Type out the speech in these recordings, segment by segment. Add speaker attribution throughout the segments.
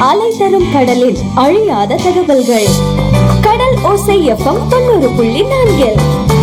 Speaker 1: அலை தரும் கடலில் அழியாத தகவல்கள் கடல் ஓசை எஃப்எம் தொண்ணூறு புள்ளி நான்கில்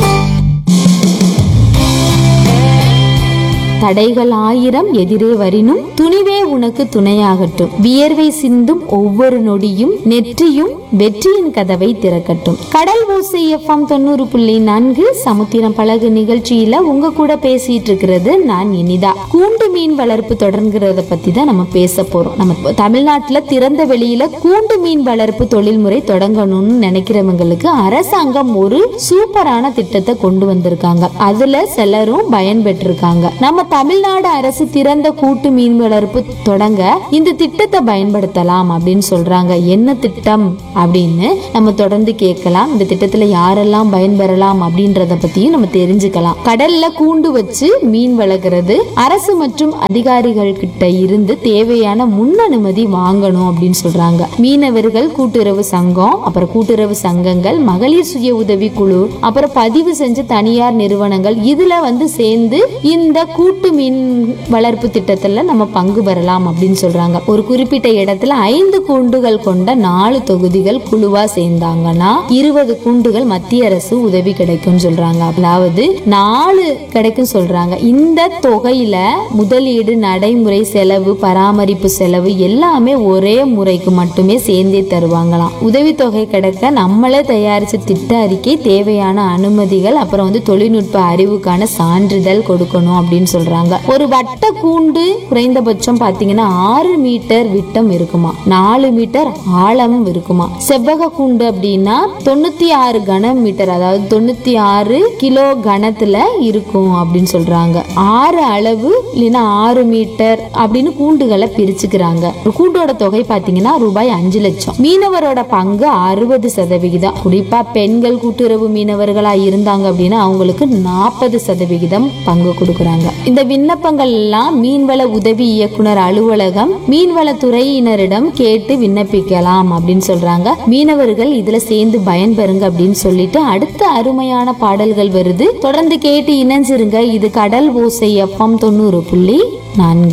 Speaker 2: தடைகள் ஆயிரம் எதிரே வரினும் துணிவே உனக்கு துணையாகட்டும் வியர்வை சிந்தும் ஒவ்வொரு நொடியும் நெற்றியும் வெற்றியின் கதவை திறக்கட்டும் கடல் ஓசை எஃப்எம் தொண்ணூறு புள்ளி நான்கு சமுத்திரம் பழகு நிகழ்ச்சியில உங்க கூட பேசிட்டு இருக்கிறது நான் இனிதா கூண்டு மீன் வளர்ப்பு தொடர்கிறத பத்தி தான் நம்ம பேச போறோம் நம்ம தமிழ்நாட்டுல திறந்த வெளியில கூண்டு மீன் வளர்ப்பு தொழில்முறை தொடங்கணும்னு நினைக்கிறவங்களுக்கு அரசாங்கம் ஒரு சூப்பரான திட்டத்தை கொண்டு வந்திருக்காங்க அதுல சிலரும் பயன்பெற்றிருக்காங்க நம்ம தமிழ்நாடு அரசு திறந்த கூட்டு மீன் வளர்ப்பு தொடங்க இந்த திட்டத்தை பயன்படுத்தலாம் அப்படின்னு சொல்றாங்க என்ன திட்டம் அப்படின்னு நம்ம தொடர்ந்து கேட்கலாம் இந்த திட்டத்துல யாரெல்லாம் பயன்பெறலாம் அப்படின்றத பத்தியும் நம்ம தெரிஞ்சுக்கலாம் கடல்ல கூண்டு வச்சு மீன் வளர்க்கறது அரசு மற்றும் அதிகாரிகள் கிட்ட இருந்து தேவையான முன் அனுமதி வாங்கணும் அப்படின்னு சொல்றாங்க மீனவர்கள் கூட்டுறவு சங்கம் அப்புறம் கூட்டுறவு சங்கங்கள் மகளிர் சுய உதவி குழு அப்புறம் பதிவு செஞ்ச தனியார் நிறுவனங்கள் இதுல வந்து சேர்ந்து இந்த கூட்டு மீன் வளர்ப்பு திட்டத்துல நம்ம பங்கு பெறலாம் அப்படின்னு சொல்றாங்க ஒரு குறிப்பிட்ட இடத்துல ஐந்து கூண்டுகள் கொண்ட நாலு தொகுதிகள் குழுவா சேர்ந்தாங்கன்னா இருபது கூண்டுகள் மத்திய அரசு உதவி கிடைக்கும் சொல்றாங்க அதாவது நாலு கிடைக்கும் சொல்றாங்க இந்த தொகையில முதலீடு நடைமுறை செலவு பராமரிப்பு செலவு எல்லாமே ஒரே முறைக்கு மட்டுமே சேர்ந்தே தருவாங்களாம் உதவித்தொகை கிடைக்க நம்மளே தயாரிச்ச திட்ட அறிக்கை தேவையான அனுமதிகள் அப்புறம் வந்து தொழில்நுட்ப அறிவுக்கான சான்றிதழ் கொடுக்கணும் அப்படின்னு சொல்றாங்க ஒரு வட்ட கூண்டு குறைந்தபட்சம் பாத்தீங்கன்னா ஆறு மீட்டர் விட்டம் இருக்குமா நாலு மீட்டர் ஆழம் இருக்குமா செவ்வக கூண்டு அப்படின்னா தொண்ணூத்தி ஆறு கன மீட்டர் அதாவது தொண்ணூத்தி ஆறு கிலோ கனத்துல இருக்கும் அப்படின்னு சொல்றாங்க ஆறு அளவு இல்லைன்னா ஆறு மீட்டர் அப்படின்னு கூண்டுகளை பிரிச்சுக்கிறாங்க ஒரு கூண்டோட தொகை பாத்தீங்கன்னா ரூபாய் அஞ்சு லட்சம் மீனவரோட பங்கு அறுபது சதவிகிதம் குறிப்பா பெண்கள் கூட்டுறவு மீனவர்களா இருந்தாங்க அப்படின்னா அவங்களுக்கு நாற்பது சதவிகிதம் பங்கு கொடுக்கறாங்க இந்த விண்ணப்பங்கள் எல்லாம் மீன்வள உதவி இயக்குனர் அலுவலகம் மீன்வள துறையினரிடம் கேட்டு விண்ணப்பிக்கலாம் அப்படின்னு சொல்றாங்க மீனவர்கள் இதுல சேர்ந்து பயன்பெறுங்க அப்படின்னு சொல்லிட்டு அடுத்த அருமையான பாடல்கள் வருது தொடர்ந்து கேட்டு இணைஞ்சிருங்க இது கடல் ஓசை எஃப்எம் தொண்ணூறு புள்ளி நான்கு